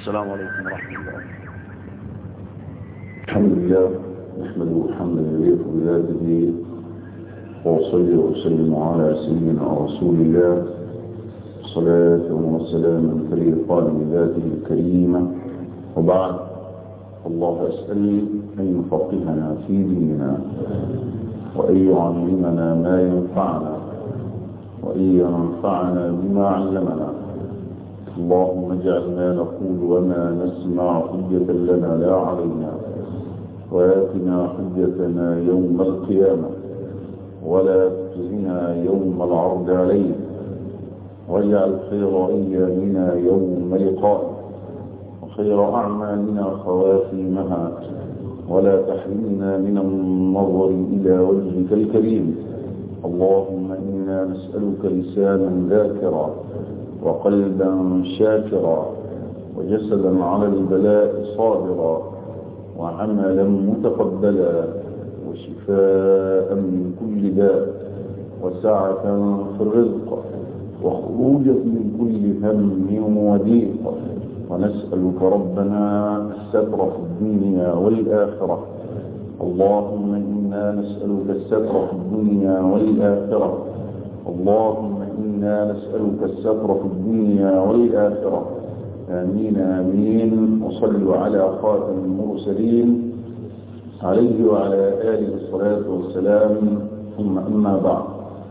السلام عليكم ورحمة الله الحمد لله نحمده حمدا يليق بذاته وأصلي وأسلم على سيدنا رسول الله صلاة وسلاما فريقان بذاته الكريمة وبعد الله أسأل أن يفقهنا في ديننا وأن يعلمنا ما ينفعنا وأن ينفعنا بما علمنا اللهم اجعل ما نقول وما نسمع حجة لنا لا علينا وآتنا حجتنا يوم القيامة ولا تخزنا يوم العرض عليك واجعل خير أيامنا يوم لقائك وخير أعمالنا خواتيمها ولا تحرمنا من النظر إلى وجهك الكريم اللهم إنا نسألك لسانا ذاكرا وقلبا شاكرا وجسدا على البلاء صابرا وعملا متقبلا وشفاء من كل داء وسعة في الرزق وخروجا من كل هم وضيق ونسألك ربنا الستر في الدنيا والآخرة اللهم إنا نسألك الستر في الدنيا والآخرة اللهم إنا نسألك الستر في الدنيا والآخرة آمين آمين وصلوا على خاتم المرسلين عليه وعلى آله الصلاة والسلام ثم أما بعد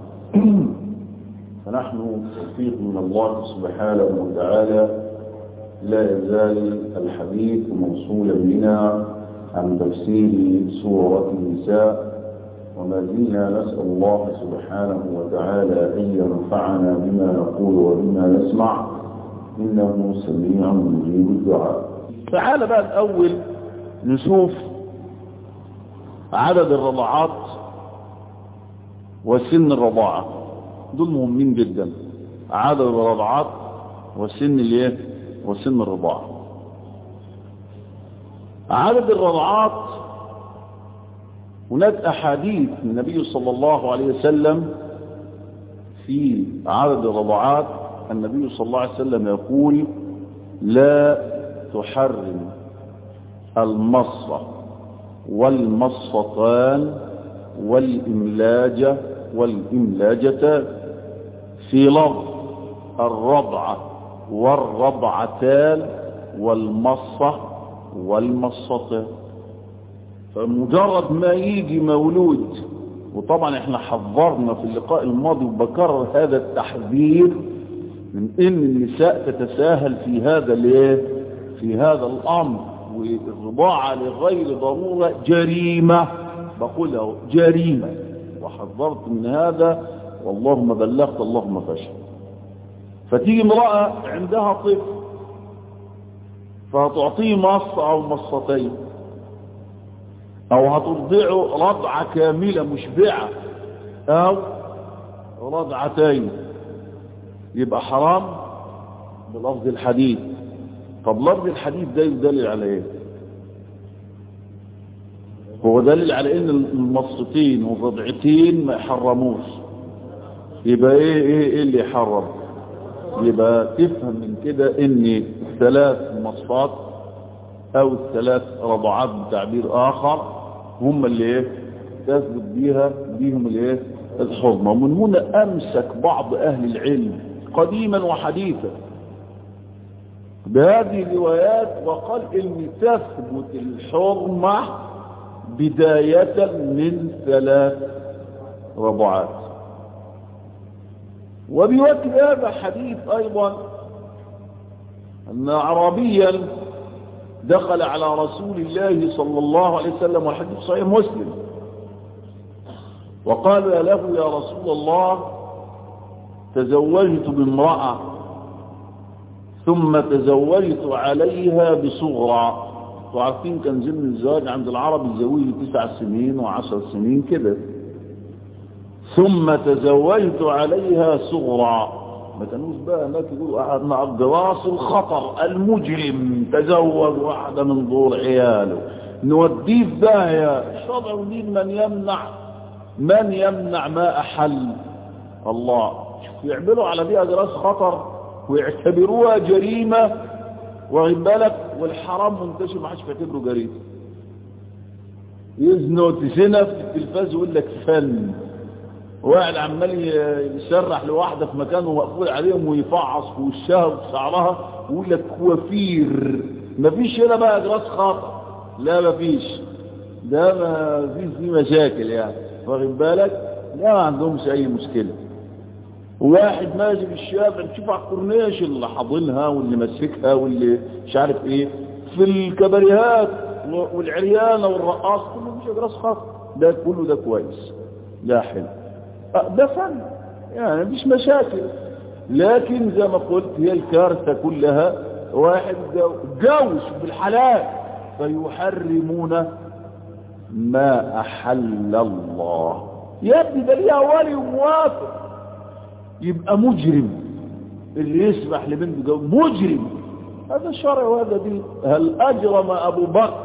فنحن توفيق من الله سبحانه وتعالى لا يزال الحديث موصولا بنا عن تفسير سورة النساء وما زلنا نسأل الله سبحانه وتعالى أن ينفعنا بما نقول وبما نسمع إنه سميع مجيب الدعاء تعال بقى الأول نشوف عدد الرضاعات وسن الرضاعة دول مهمين جدا عدد الرضاعات وسن الايه وسن الرضاعة عدد الرضاعات هناك أحاديث النبي صلى الله عليه وسلم في عدد الرضاعات النبي صلى الله عليه وسلم يقول لا تحرم المصة والمصتان والإملاجة والإملاجتان في لفظ الرضعة والرضعتان والمصة والمصتان فمجرد ما يجي مولود وطبعا احنا حذرنا في اللقاء الماضي وبكرر هذا التحذير من ان النساء تتساهل في هذا الايه في هذا الامر والرضاعة لغير ضرورة جريمة بقولها جريمة وحذرت من هذا واللهم بلغت اللهم فشل فتيجي امرأة عندها طفل فهتعطيه مص او مصتين او هترضعه رضعة كاملة مشبعة او رضعتين يبقى حرام بلفظ الحديث طب لفظ الحديث ده يدلل على ايه هو دليل على ان المصتين والرضعتين ما يحرموش يبقى ايه ايه ايه اللي يحرم يبقى تفهم من كده ان ثلاث مصفات او الثلاث رضعات بتعبير اخر هم اللي ايه تثبت بيها بيهم الايه الحرمه ومن هنا امسك بعض اهل العلم قديما وحديثا بهذه الروايات وقال ان تثبت الحرمه بدايه من ثلاث رضعات وبوجه هذا حديث ايضا ان اعرابيا دخل على رسول الله صلى الله عليه وسلم والحديث صحيح مسلم وقال له يا رسول الله تزوجت بامرأة ثم تزوجت عليها بصغرى وعارفين كان زمن الزواج عند العرب يزوجوا تسع سنين وعشر سنين كده ثم تزوجت عليها صغرى ما كانوش بقى هناك يقولوا مع الدراس الخطر المجرم تزوج واحدة من دور عياله نوديه في داهية الشرع يريد من يمنع من يمنع ما أحل الله يعملوا على دي أجراس خطر ويعتبروها جريمة واخد بالك والحرام منتشر ما حدش بيعتبره جريمه يزنوا تسنة في التلفاز يقول لك فن واحد عمال يسرح لواحدة في مكانه مقفول عليهم ويفعص في وشها وفي شعرها ويقول لك وفير مفيش هنا بقى اجراس خطأ لا مفيش ده ما فيش فيه مشاكل يعني واخد بالك لا ما عندهمش اي مشكلة واحد ماشي في الشارع تشوف على الكورنيش اللي حاضنها واللي ماسكها واللي مش عارف ايه في الكباريهات والعريانة والرقاص كله مش اجراس خطأ ده كله ده كويس ده حلو ده فن يعني مفيش مشاكل لكن زي ما قلت هي الكارثة كلها واحد جوش بالحلال فيحرمون ما أحل الله يا ابني ده ليه أولي وموافق يبقى مجرم اللي يسمح لبنته جو مجرم هذا شرع وهذا دين هل أجرم أبو بكر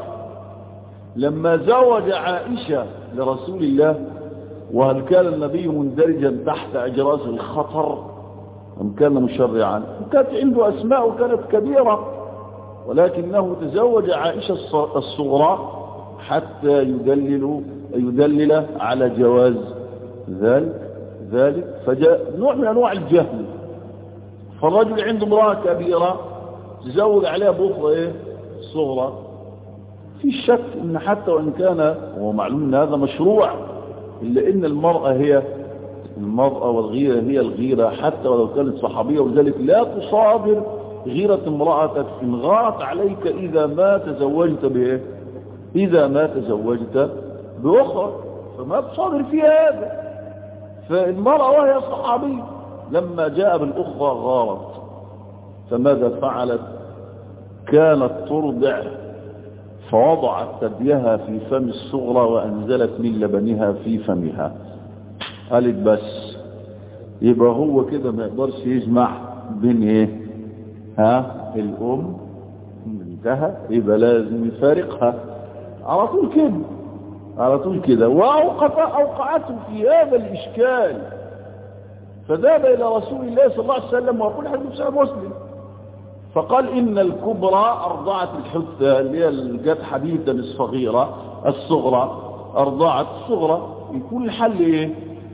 لما زوج عائشة لرسول الله وهل كان النبي مندرجا تحت أجراس الخطر أم كان مشرعا وكانت عنده أسماء وكانت كبيرة ولكنه تزوج عائشة الصغرى حتى يدلل يدلل على جواز ذلك ذلك فجاء نوع من أنواع الجهل فالرجل عنده امرأة كبيرة تزوج عليها بأخرى إيه صغرى في شك ان حتى وان كان هو معلوم ان هذا مشروع إلا إن المرأة هي المرأة والغيرة هي الغيرة حتى ولو كانت صحابية ولذلك لا تصادر غيرة امرأتك إن غارت عليك إذا ما تزوجت بإيه إذا ما تزوجت بأخرى فما تصادر فيها هذا فالمرأة وهي صحابية لما جاء بالأخرى غارت فماذا فعلت كانت ترضع فوضعت ثديها في فم الصغرى وأنزلت من لبنها في فمها قالت بس يبقى هو كده ما يقدرش يجمع بين ايه ها الام بنتها يبقى لازم يفارقها على طول كده على طول كده واوقف اوقعته في هذا الاشكال فذهب الى رسول الله صلى الله عليه وسلم ويقول حديث صحيح مسلم فقال إن الكبرى أرضعت الحثة اللي هي الجت حديثا الصغيرة الصغرى أرضعت الصغرى يكون الحل إيه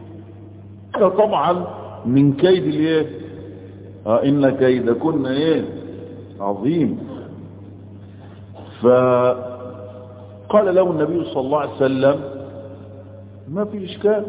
هذا طبعا من كيد الإيه آه إن كيد كنا إيه عظيم فقال له النبي صلى الله عليه وسلم ما في إشكال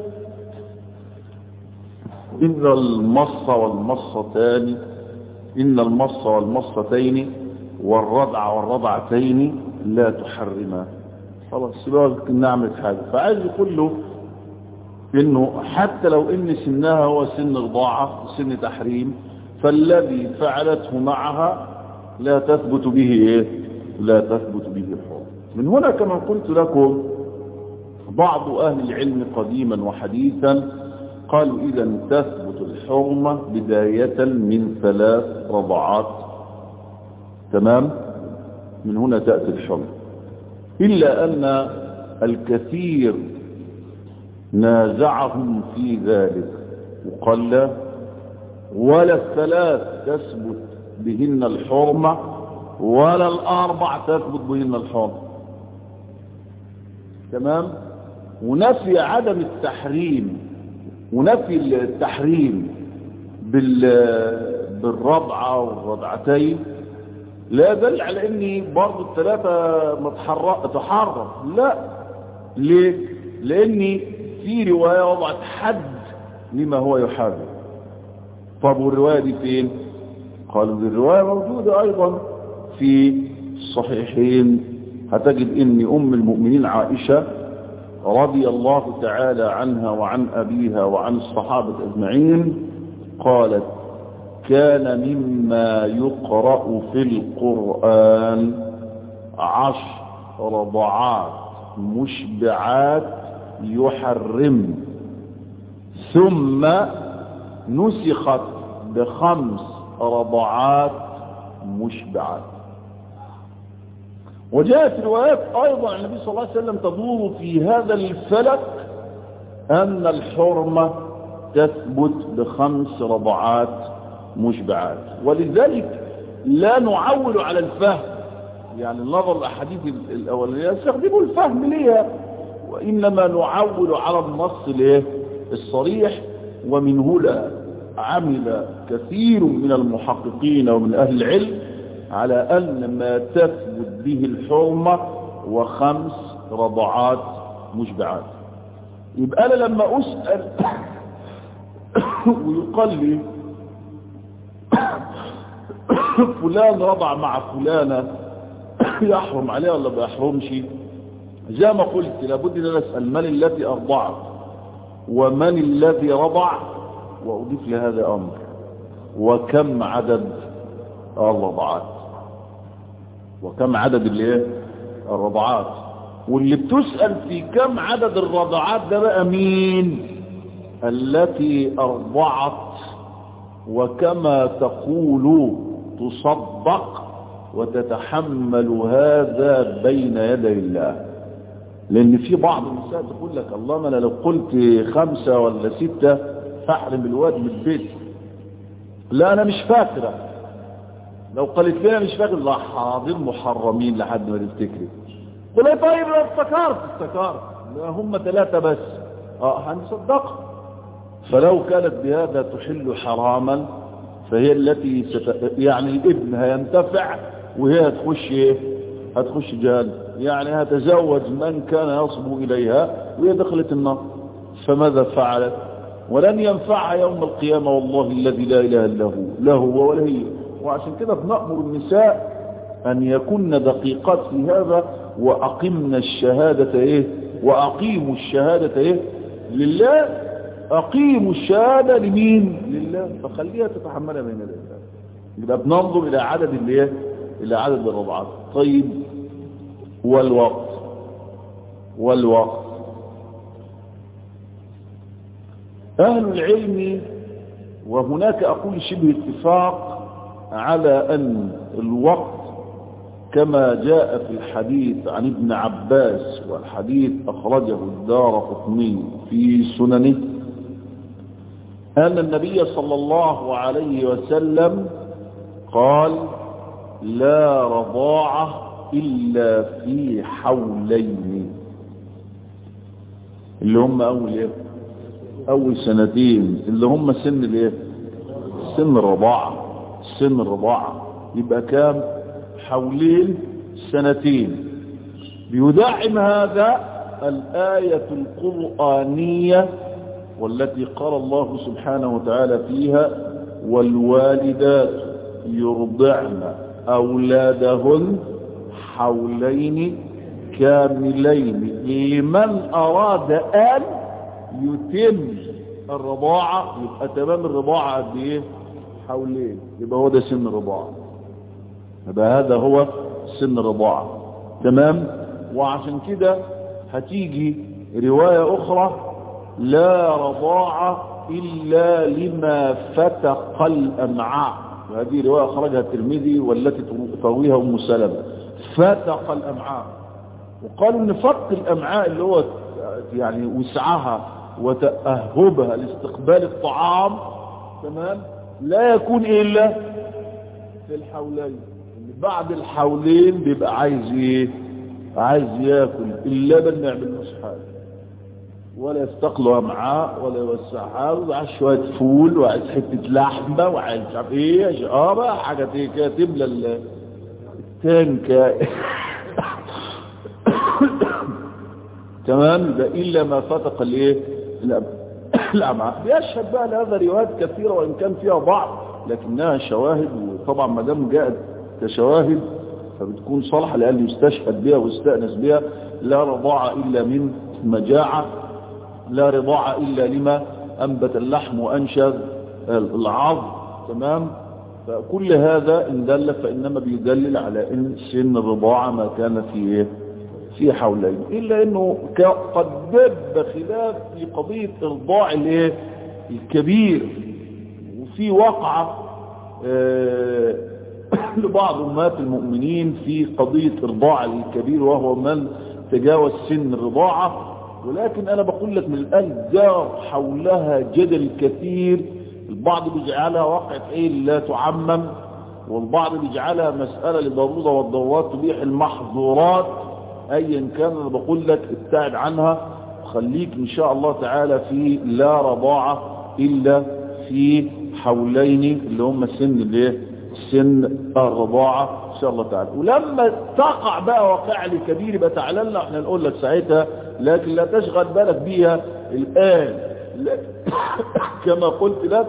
إن المص والمصتان إن المص والمصتين والرضع والرضعتين لا تحرما خلاص سيبقى نعمل حاجة فعايز يقول له إنه حتى لو إن سنها هو سن رضاعة سن تحريم فالذي فعلته معها لا تثبت به إيه؟ لا تثبت به الحرم من هنا كما قلت لكم بعض أهل العلم قديما وحديثا قالوا إذا تثبت الحرمة بداية من ثلاث رضعات تمام من هنا تأتي الحرمة إلا أن الكثير نازعهم في ذلك وقال لا ولا الثلاث تثبت بهن الحرمة ولا الأربع تثبت بهن الحرمة تمام ونفي عدم التحريم ونفي التحريم بالرضعة والرضعتين لا دل على ان برضو الثلاثة تحرم لا ليه لان في رواية وضعت حد لما هو يحرم طب والرواية دي فين قالوا الرواية موجودة ايضا في الصحيحين هتجد ان ام المؤمنين عائشة رضي الله تعالى عنها وعن أبيها وعن الصحابة أجمعين قالت كان مما يقرأ في القرآن عشر رضعات مشبعات يحرم ثم نسخت بخمس رضعات مشبعات وجاءت روايات أيضا عن النبي صلى الله عليه وسلم تدور في هذا الفلك أن الحرمة تثبت بخمس رضعات مشبعات ولذلك لا نعول على الفهم يعني النظر الأحاديث الأولية يستخدموا الفهم ليها وإنما نعول على النص الايه الصريح ومن هنا عمل كثير من المحققين ومن أهل العلم على أن ما تثبت به الحرمة وخمس رضعات مشبعات يبقى أنا لما أسأل ويقال لي فلان رضع مع فلانة يحرم عليها ولا ما يحرمش زي ما قلت لابد ان انا اسال من التي ارضعت ومن الذي رضع واضيف لهذا امر وكم عدد الرضعات وكم عدد الايه الرضعات واللي بتسال في كم عدد الرضعات ده بقى مين التي ارضعت وكما تقول تصدق وتتحمل هذا بين يدي الله لان في بعض النساء تقول لك الله ما انا لو قلت خمسة ولا ستة فاحرم الواد من البيت لا انا مش فاكرة لو قالت لي مش فاكر لا حاضر محرمين لحد ما تفتكري قل لي طيب لو افتكرت افتكرت لا هم ثلاثة بس اه هنصدقها فلو كانت بهذا تحل حراما فهي التي ست... يعني الابن هينتفع وهي هتخش ايه هتخش جهنم يعني هتزوج من كان يصبو اليها وهي دخلت النار فماذا فعلت ولن ينفعها يوم القيامة والله الذي لا اله الا هو لا هو ولا هي وعشان كده بنأمر النساء ان يكن دقيقات في هذا واقمنا الشهادة ايه واقيموا الشهادة ايه لله اقيموا الشهادة لمين لله فخليها تتحملها بين يدي الله يبقى بننظر الى عدد اللي ايه الى عدد الرضعات طيب والوقت والوقت اهل العلم وهناك اقول شبه اتفاق على ان الوقت كما جاء في الحديث عن ابن عباس والحديث اخرجه الدار قطني في سننه أن النبي صلى الله عليه وسلم قال لا رضاعة إلا في حولين اللي هم أول إيه أول سنتين اللي هم سن الإيه سن الرضاعة سن الرضاعة يبقى كام حولين سنتين بيدعم هذا الآية القرآنية والتي قال الله سبحانه وتعالى فيها والوالدات يرضعن أولادهن حولين كاملين لمن أراد أن يتم الرضاعة يبقى تمام الرضاعة قد ايه حولين يبقى هو ده سن الرضاعة يبقى هذا هو سن الرضاعة تمام وعشان كده هتيجي رواية أخرى لا رضاعة إلا لما فتق الأمعاء وهذه رواية أخرجها الترمذي والتي ترويها أم سلمة فتق الأمعاء وقالوا ان فتق الأمعاء اللي هو يعني وسعها وتأهبها لاستقبال الطعام تمام لا يكون إلا في الحولين بعد الحولين بيبقى عايز ايه عايز ياكل اللبن ما يعملوش حاجه ولا يستقلوا امعاء ولا يوسعها وعايز شويه فول وعايز حته لحمه وعايز مش عارف ايه اه بقى حاجه كده تملى التانك تمام يبقى الا ما فتق الايه الامعاء بيشهد بقى لهذا روايات كثيره وان كان فيها بعض لكنها شواهد وطبعا ما دام جاءت كشواهد فبتكون صالحه لان يستشهد بها ويستانس بها لا رضاعه الا من مجاعه لا رضاعة إلا لما أنبت اللحم وأنشذ العظم تمام فكل هذا إن دل فإنما بيدلل على إن سن الرضاعة ما كان في في حولين إلا أنه قد دب خلاف في قضية إرضاع الايه الكبير وفي وقعة آه لبعض أمهات المؤمنين في قضية إرضاع الكبير وهو من تجاوز سن الرضاعة ولكن انا بقول لك من الان دار حولها جدل كثير البعض بيجعلها واقعة ايه لا تعمم والبعض بيجعلها مسألة لضرورة والضرورات تبيح المحظورات ايا كان انا بقول لك ابتعد عنها خليك ان شاء الله تعالى في لا رضاعة الا في حولين اللي هم سن الايه سن الرضاعة ان شاء الله تعالى ولما تقع بقى واقع لكبير يبقى تعالى لنا احنا نقول لك ساعتها لكن لا تشغل بالك بيها الان كما قلت لك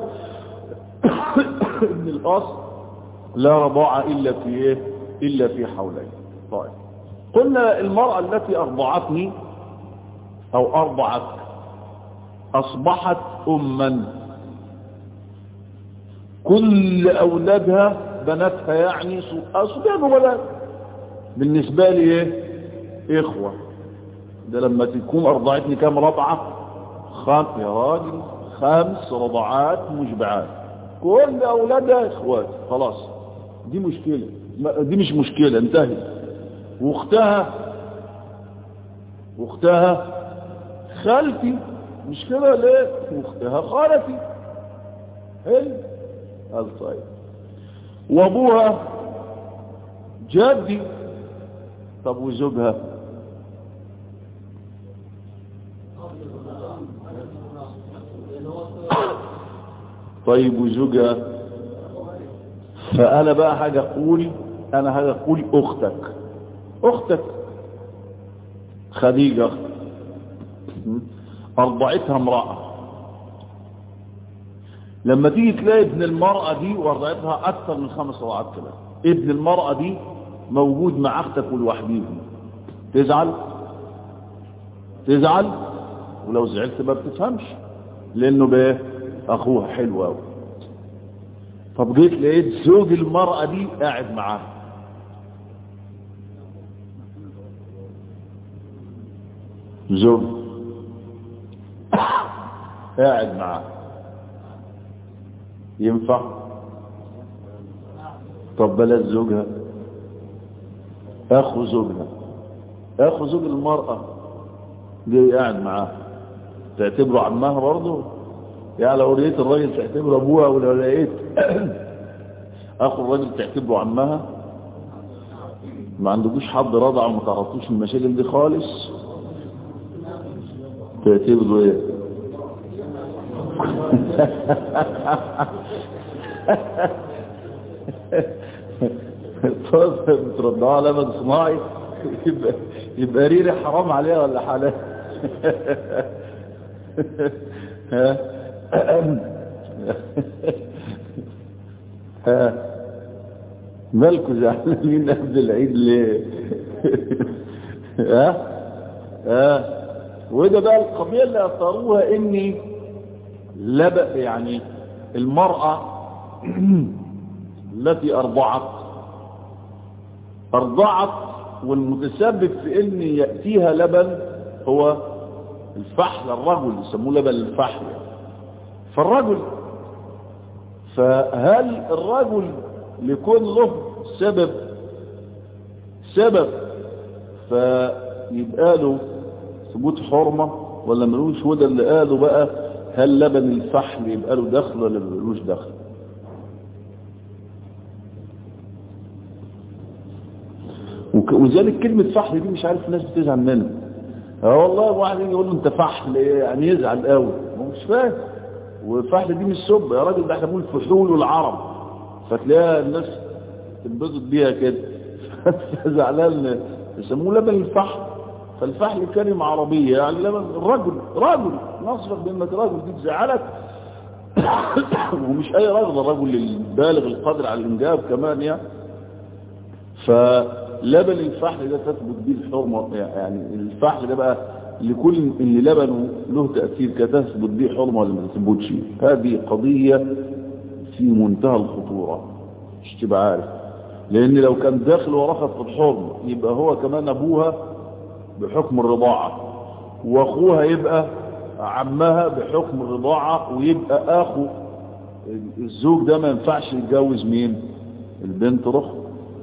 ان الاصل لا رضاعة الا في ايه الا في حولين طيب قلنا المرأة التي ارضعتني او ارضعت اصبحت اما كل اولادها بناتها يعني اصبحوا بنات بالنسبة لي ايه اخوة ده لما تكون ارضعتني كام رضعة خام يا راجل خمس رضعات مشبعات كل اولادها اخوات خلاص دي مشكلة دي مش مشكلة انتهت واختها واختها خالتي مش كده ليه واختها خالتي حلو قال طيب وابوها جدي طب وزوجها طيب وزوجها فانا بقى حاجة اقول انا حاجة اقول اختك اختك خديجة اختك ارضعتها امرأة لما تيجي تلاقي ابن المرأة دي ورضعتها اكثر من خمس رضعات كده ابن المرأة دي موجود مع اختك ولوحديهم تزعل تزعل ولو زعلت ما بتفهمش لانه بايه اخوها حلو قوي طب جيت لقيت زوج المرأة دي قاعد معاها زوج قاعد معاه ينفع طب بلاش زوجها اخو زوجها اخو زوج المرأة جاي قاعد معاها تعتبره عمها برضه يعني لو لقيت الراجل تعتبره ابوها ولو لقيت اخو الراجل تعتبره عمها ما عندكوش حد رضع وما تعرفوش المشاكل دي خالص تعتبره ايه بتردها على لبن صناعي يبقى, يبقى ريري حرام عليها ولا حلال ها ها مالكوا زعلانين قبل العيد ليه ها ها وده بقى القضيه اللي اثاروها اني لبأ يعني المرأة التي أرضعت أرضعت والمتسبب في أن يأتيها لبن هو الفحل الرجل يسموه لبن الفحل فالرجل فهل الرجل لكون له سبب سبب فيبقى له ثبوت حرمة ولا ملوش وده اللي قاله بقى هل لبن الفحل يبقى له دخل ولا ملوش دخل وذلك كلمة فحل دي مش عارف الناس بتزعل منها اه والله واحد يجي يقول له انت فحل يعني يزعل قوي هو مش فاهم وفحل دي مش سب يا راجل ده احنا بنقول فحول العرب فتلاقيها الناس تنبسط بيها كده فزعلان يسموه لبن الفحل فالفحل كلمة عربية يعني لبن الرجل رجل نصفك بانك رجل دي تزعلك ومش اي رجل الرجل البالغ القادر على الانجاب كمان يعني فلبن الفحل ده تثبت به الحرمة يعني الفحل ده بقى لكل اللي لبنه له تأثير كتثبت به حرمة ولا ما تثبتش هذه قضية في منتهى الخطورة مش تبقى عارف لان لو كان داخل ورخص في الحرمة يبقى هو كمان ابوها بحكم الرضاعة واخوها يبقى عمها بحكم الرضاعة ويبقى اخو الزوج ده ما ينفعش يتجوز مين البنت رخ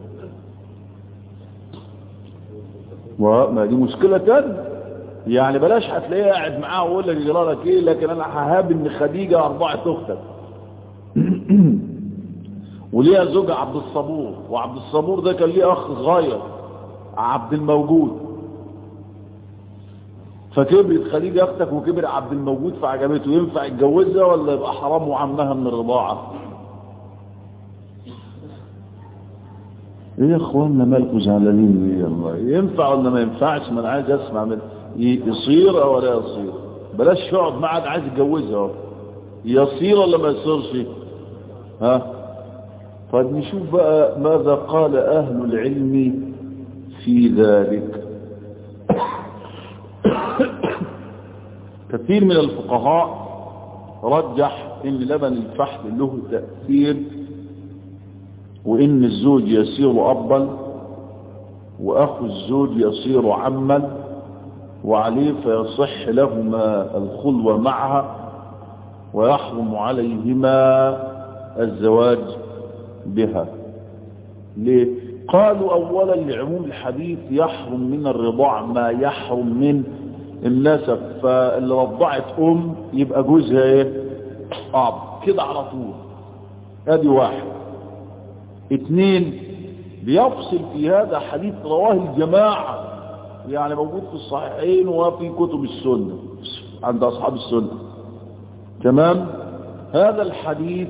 ما دي مشكلة تانية يعني بلاش هتلاقيه قاعد معاه ويقول لك يجرى لك ايه لكن انا ههاب ان خديجة ارضعت اختك وليها زوج عبد الصبور وعبد الصبور ده كان ليه اخ صغير عبد الموجود فكبرت خليجة اختك وكبر عبد الموجود فعجبته ينفع يتجوزها ولا يبقى حرام وعمها من الرضاعة ايه يا اخوانا مالكم زعلانين ليه الله ينفع ولا ما ينفعش ما انا عايز اسمع من يصير او لا يصير بلاش يقعد معاد عايز يتجوزها يصير ولا ما يصيرش ها طيب نشوف بقى ماذا قال اهل العلم في ذلك كثير من الفقهاء رجح ان لبن الفحل له تأثير وان الزوج يصير ابا واخو الزوج يصير عما وعليه فيصح لهما الخلوة معها ويحرم عليهما الزواج بها ليه قالوا اولا لعموم الحديث يحرم من الرضاع ما يحرم من النسب فاللي رضعت ام يبقى جوزها ايه اب كده على طول ادي واحد اتنين بيفصل في هذا حديث رواه الجماعة يعني موجود في الصحيحين وفي كتب السنة عند اصحاب السنة تمام هذا الحديث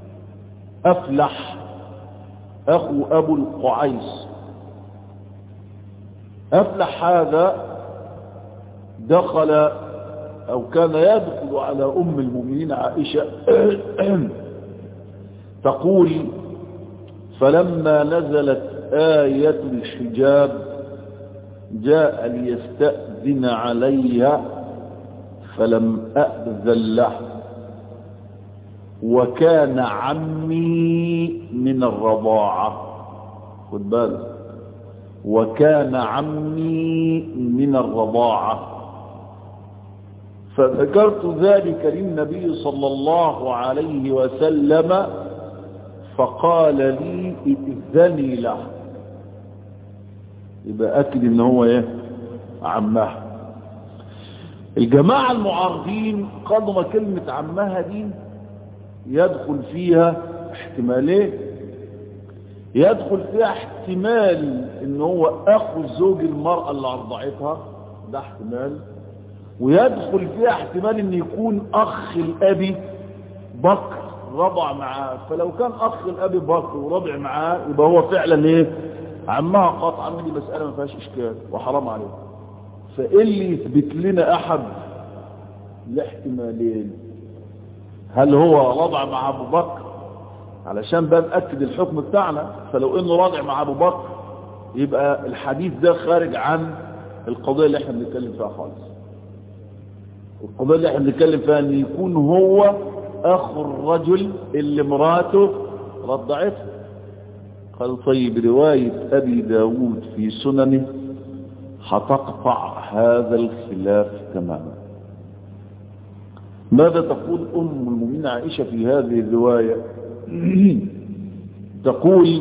افلح اخو ابو القعيس افلح هذا دخل او كان يدخل على ام المؤمنين عائشة تقول فلما نزلت آية الحجاب جاء ليستأذن علي فلم أأذن له وكان عمي من الرضاعة خد بالك وكان عمي من الرضاعة فذكرت ذلك للنبي صلى الله عليه وسلم فقال لي ائذني له يبقى أكد ان هو ايه عمها الجماعة المعارضين قالوا ما كلمة عمها دي يدخل فيها احتمالين يدخل فيها احتمال ان هو اخو زوج المرأة اللي ارضعتها ده احتمال ويدخل فيها احتمال ان يكون اخ الابي بكر رضع معاه فلو كان اخ الابي بكر ورضع معاه يبقى هو فعلا ايه عمها قطعا دي مسألة ما فيهاش اشكال وحرام عليه فايه اللي يثبت لنا احد الاحتمالين هل هو رضع مع ابو بكر علشان بقى نأكد الحكم بتاعنا فلو انه راضع مع ابو بكر يبقى الحديث ده خارج عن القضية اللي احنا بنتكلم فيها خالص القضية اللي احنا بنتكلم فيها ان يكون هو اخو الرجل اللي مراته رضعته قال طيب رواية ابي داود في سننه هتقطع هذا الخلاف تماما ماذا تقول ام المؤمنين عائشة في هذه الرواية تقول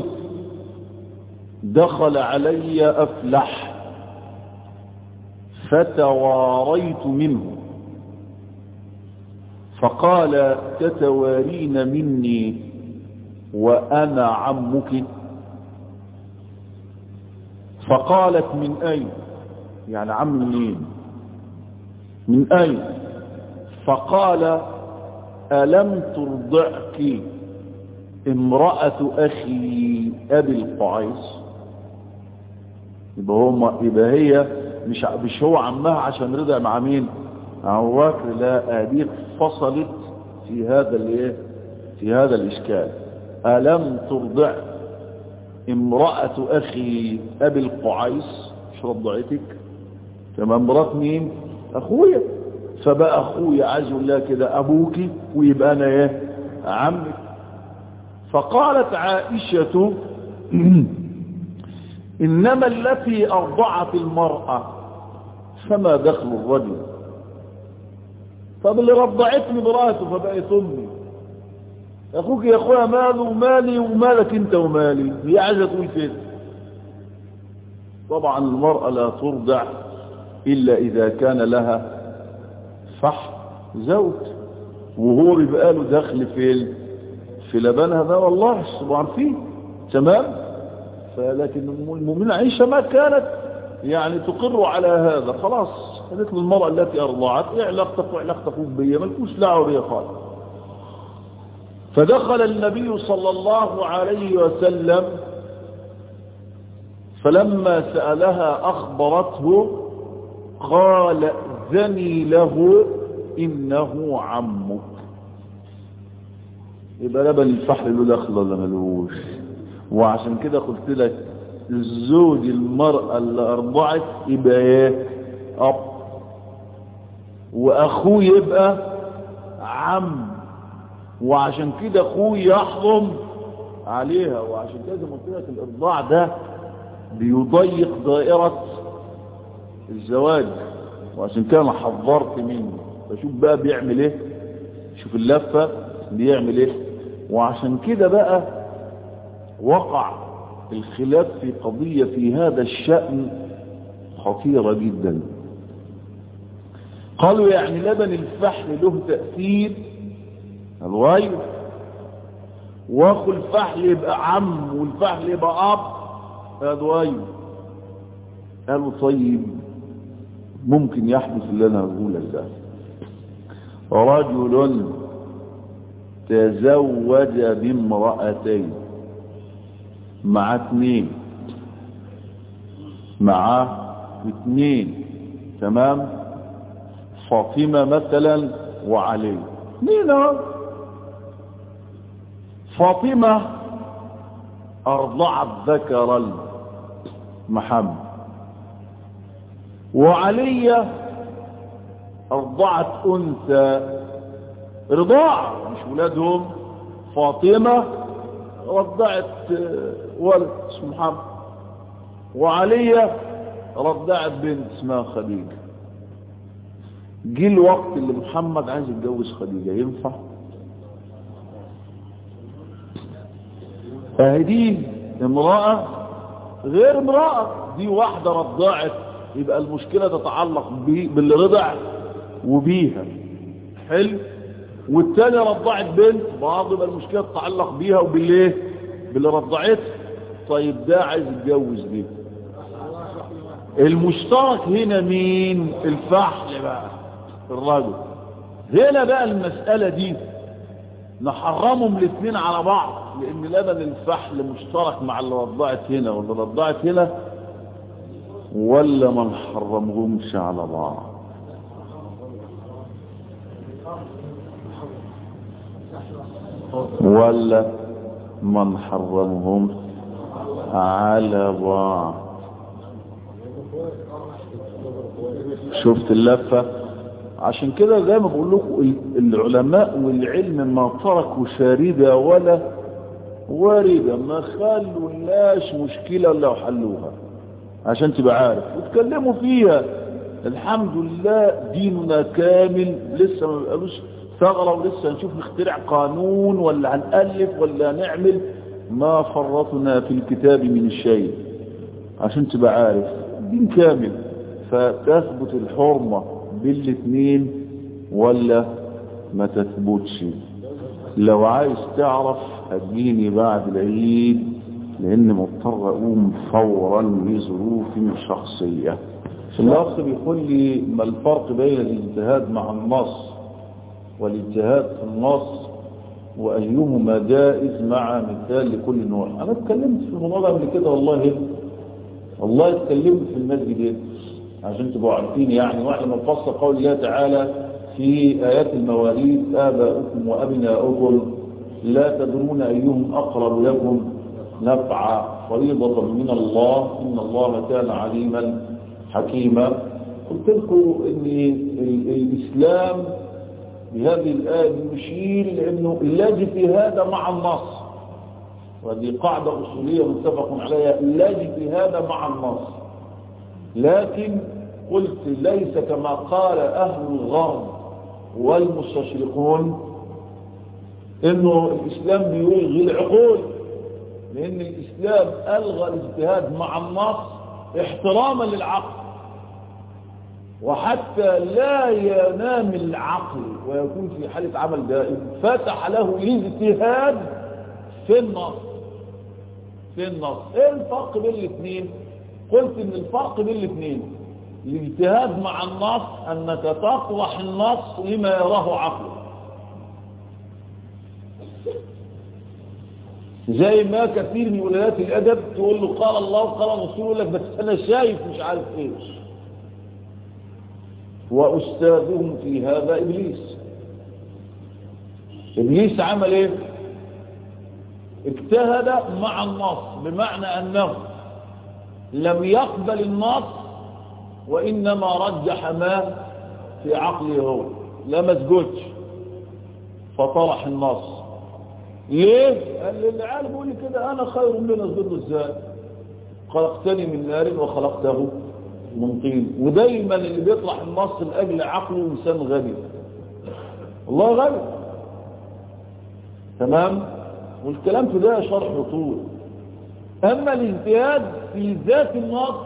دخل علي افلح فتواريت منه فقال تتوارين مني وأنا عمك فقالت من أين يعني عم منين من أين فقال ألم ترضعك امرأة أخي أبي القعيس يبقى, هو يبقى هي مش مش هو عمها عشان رضع مع مين مع بكر لا اديك فصلت في هذا الايه في هذا الاشكال الم ترضع امرأة اخي ابي القعيس مش رضعتك تمام مرات مين اخويا فبقى اخويا عايز يقول لها كده ابوك ويبقى انا ايه عمك فقالت عائشة إنما التي أرضعت المرأة فما دخل الرجل طب اللي رضعتني براته فبقيت أمي أخوك يا أخويا ماله ومالي ومالك أنت ومالي هي عايزة تقول كده طبعا المرأة لا ترضع إلا إذا كان لها فح زوج وهو بيبقى له دخل في في لبنها ده والله تبقوا عارفين تمام فلكن المؤمنة عائشة ما كانت يعني تقر على هذا خلاص قالت للمرأة التي أرضعت ايه علاقتك وعلاقتك بيا مالكوش دعوة بيا خالص فدخل النبي صلى الله عليه وسلم فلما سألها أخبرته قال ائذني له إنه عمك يبقى لبن الفحل له دخل ولا ملوش وعشان كده قلت لك الزوج المرأة اللي أرضعت يبقى ايه أب وأخوه يبقى عم وعشان كده أخوه يحرم عليها وعشان كده زي ما قلت لك الإرضاع ده بيضيق دائرة الزواج وعشان كده انا حذرت منه بشوف بقى بيعمل ايه شوف اللفة بيعمل ايه وعشان كده بقى وقع الخلاف في قضية في هذا الشأن خطيرة جدا قالوا يعني لبن الفحل له تأثير الغير واخو الفحل يبقى عم والفحل يبقى اب هذا غير قالوا طيب ممكن يحدث اللي انا هقوله ده رجل تزوج بامرأتين مع اثنين مع اثنين تمام فاطمة مثلا وعلي مين فاطمة أرضعت ذكرا محمد وعلي أرضعت أنثى رضاع مش ولادهم فاطمة رضعت ولد اسمه محمد وعلي رضعت بنت اسمها خديجة جه الوقت اللي محمد عايز يتجوز خديجة ينفع فهدي امرأة غير امرأة دي واحدة رضعت يبقى المشكلة تتعلق باللي رضع وبيها حلو والتاني رضعت بنت برضه يبقى المشكلة تتعلق بيها وبالايه باللي رضعتها طيب ده عايز يتجوز دي المشترك هنا مين الفحل بقى الرجل هنا بقى المسألة دي نحرمهم الاثنين على بعض لان لبن الفحل مشترك مع اللي رضعت هنا واللي رضعت هنا ولا ما نحرمهمش على بعض ولا ما نحرمهم على بعض شفت اللفة عشان كده زي ما بقول لكم العلماء والعلم ما تركوا شاردة ولا واردة ما خلوا لاش مشكلة لو حلوها عشان تبقى عارف وتكلموا فيها الحمد لله ديننا كامل لسه ما بقالوش ثغرة ولسه نشوف نخترع قانون ولا هنألف ولا نعمل ما فرطنا في الكتاب من شيء عشان تبقى عارف دين كامل فتثبت الحرمة بالاثنين ولا ما تثبتش لو عايز تعرف هتجيني بعد العيد لان مضطر اقوم فورا لظروف شخصية الاخ بيقول لي ما الفرق بين الاجتهاد مع النص والاجتهاد في النص وايهما جائز مع مثال لكل نوع انا اتكلمت في الموضوع ده قبل كده والله والله اتكلمت في المسجد هنا عشان تبقوا عارفين يعني واحنا بنفسر قول الله تعالى في آيات المواليد آباؤكم وأبناؤكم لا تدرون أيهم أقرب لكم نفعا فريضة من الله إن الله كان عليما حكيما قلت لكم ان الإسلام بهذه الآية يشير لأنه اللاجئ في هذا مع النص وهذه قاعدة أصولية متفق عليها اللاجئ في هذا مع النص لكن قلت ليس كما قال أهل الغرب والمستشرقون انه الاسلام بيلغي العقول لان الاسلام الغى الاجتهاد مع النص احتراما للعقل وحتى لا ينام العقل ويكون في حالة عمل دائم فتح له الاجتهاد في النص في النص ايه الفرق بين الاثنين قلت ان الفرق بين الاثنين الاجتهاد مع النص انك تطرح النص لما يراه عقلك زي ما كثير من ولايات الادب تقول له قال الله وقال الرسول يقول لك بس انا شايف مش عارف ايش واستاذهم في هذا ابليس ابليس عمل ايه اجتهد مع النص بمعنى انه لم يقبل النص وانما رجح ما في عقله هو لا مسجدش فطرح النص ليه قال لي العالم بيقول لي كده انا خير من اسجد له ازاي خلقتني من نار وخلقته من طين ودايما اللي بيطلع النص لاجل عقله انسان غبي الله غبي تمام والكلام في ده شرح طول اما الاجتهاد في ذات النص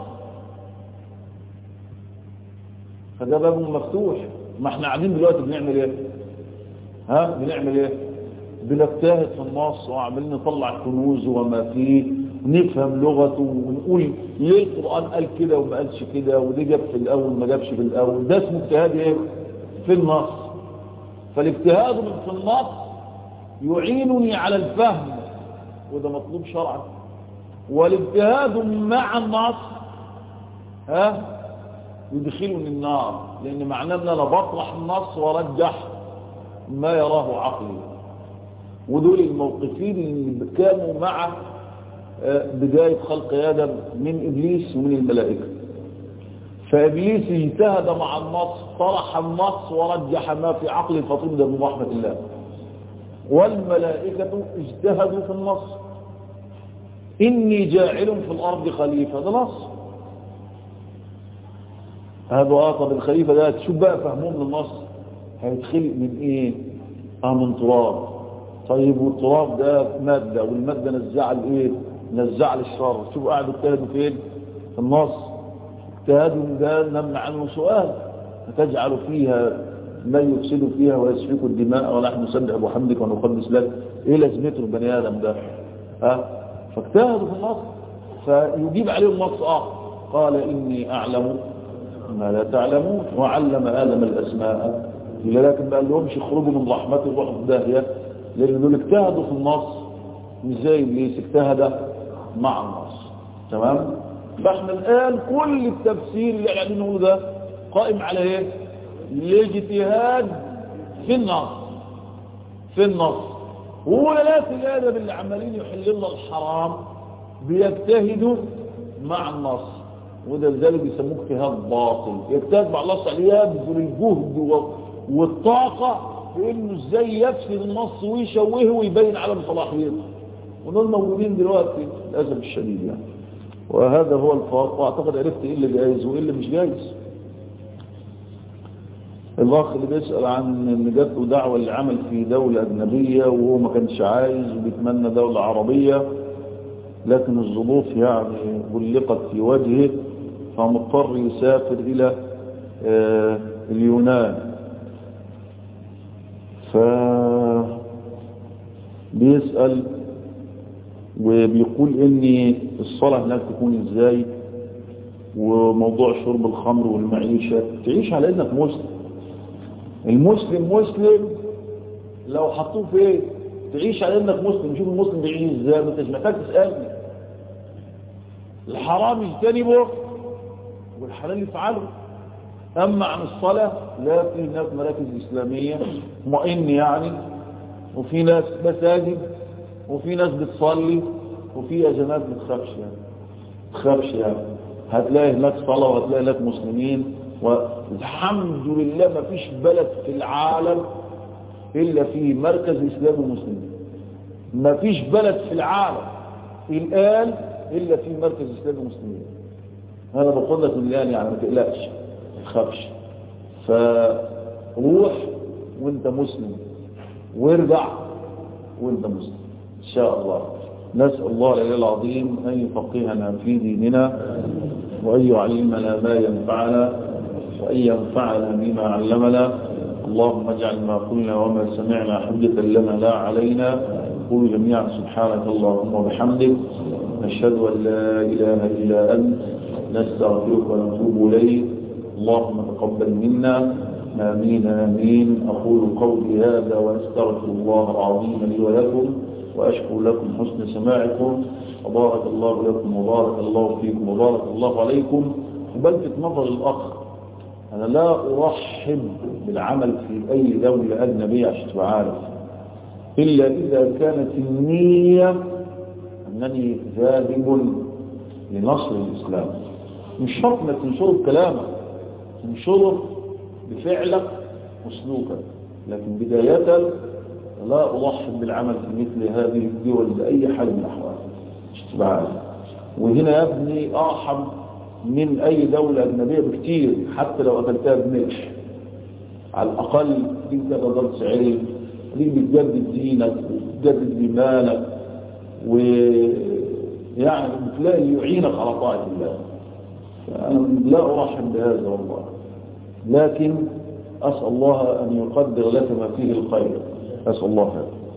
فده باب مفتوح ما احنا قاعدين دلوقتي بنعمل ايه ها بنعمل ايه بنجتهد في النص وعمالين نطلع كنوز وما فيه نفهم لغته ونقول ليه القرآن قال كده وما قالش كده ودي جاب في الأول ما جابش في الأول ده اسمه اجتهاد ايه في النص فالاجتهاد من في النص يعينني على الفهم وده مطلوب شرعا والاجتهاد مع النص ها يدخلني النار لان معناه ان انا بطرح النص وارجح ما يراه عقلي ودول الموقفين اللي كانوا مع بداية خلق آدم من إبليس ومن الملائكة فإبليس اجتهد مع النص طرح النص ورجح ما في عقله فطرد من رحمة الله والملائكة اجتهدوا في النص إني جاعل في الأرض خليفة ده نص هذا آخر الخليفة ده تشوف بقى فهمهم للنص هيتخلق من إيه آه من تراب طيب والتراب ده مادة والمادة نزع الايه نزع للشر شوف قاعدوا اجتهدوا فين في النص اجتهادوا ده نمنع عنه سؤال فتجعل فيها ما يفسد فيها ويسفك الدماء ونحن نسبح بحمدك ونقدس لك ايه لازمته البني ادم ده ها فاجتهدوا في النص فيجيب عليهم نص اخر قال اني اعلم ما لا تعلمون وعلم ادم الاسماء لكن ما قال لهمش اخرجوا من رحمته روحوا في داهيه لان دول اجتهدوا في النص مش زي ابليس اجتهد مع النص تمام فاحنا الان كل التفسير اللي قاعدين نقوله ده قائم على ايه الاجتهاد في النص في النص وولاة الادب اللي عمالين يحلوا لنا الحرام بيجتهدوا مع النص وده لذلك بيسموه اجتهاد باطل يجتهد مع النص عليه يبذل الجهد والطاقه في انه ازاي يفسد النص ويشوهه ويبين عدم صلاحيته ودول موجودين دلوقتي للاسف الشديد يعني وهذا هو الفرق واعتقد عرفت ايه اللي جايز وايه اللي مش جايز الاخ اللي بيسال عن ان جات له دعوه للعمل في دوله اجنبيه وهو ما كانش عايز وبيتمنى دوله عربيه لكن الظروف يعني غلقت في وجهه فمضطر يسافر الى آه اليونان ف بيسأل وبيقول ان الصلاة هناك تكون ازاي وموضوع شرب الخمر والمعيشة تعيش على انك مسلم المسلم مسلم لو حطوه في ايه تعيش على انك مسلم شوف المسلم بيعيش ازاي ما انتش محتاج تسألني الحرام يجتنبه والحلال يفعله أما عن الصلاة لا في هناك مراكز إسلامية مؤن يعني وفي ناس مساجد وفي ناس بتصلي وفي أزمات ما تخافش يعني تخافش يعني هتلاقي هناك صلاة وهتلاقي هناك مسلمين والحمد لله ما فيش بلد في العالم إلا فيه مركز إسلامي مسلم ما فيش بلد في العالم الآن إلا فيه مركز إسلامي مسلمين هذا بقول لك الآن يعني ما تقلقش تخافش فروح وانت مسلم وارجع وانت مسلم ان شاء الله نسأل الله العلي العظيم أن يفقهنا في ديننا وأن يعلمنا ما ينفعنا وأن ينفعنا بما علمنا اللهم اجعل ما قلنا وما سمعنا حجة لنا لا علينا نقول جميعا سبحانك اللهم وبحمدك نشهد أن لا إله إلا أنت نستغفرك ونتوب إليك اللهم تقبل منا آمين آمين أقول قولي هذا وأستغفر الله العظيم لي ولكم وأشكر لكم حسن سماعكم وبارك الله لكم وبارك الله فيكم وبارك الله عليكم وبلفت نظر الأخ أنا لا أرحب بالعمل في أي دولة أجنبية عشان تبقى عارف إلا إذا كانت النية أنني ذاهب لنصر الإسلام مش شرط انك تنشره بكلامك تنشره بفعلك وسلوكك لكن بداية لا أرحب بالعمل في مثل هذه الدول بأي حال من الأحوال اشتباعات وهنا يا ابني أرحم من أي دولة أجنبية بكتير حتى لو أكلتها بملح على الأقل ديك درس علم ديك بتجدد دينك وتجدد إيمانك ويعني بتلاقي يعينك على طاعة الله فأنا لا أرحب بهذا والله لكن أسأل الله أن يقدر لك ما فيه الخير أسأل الله هذا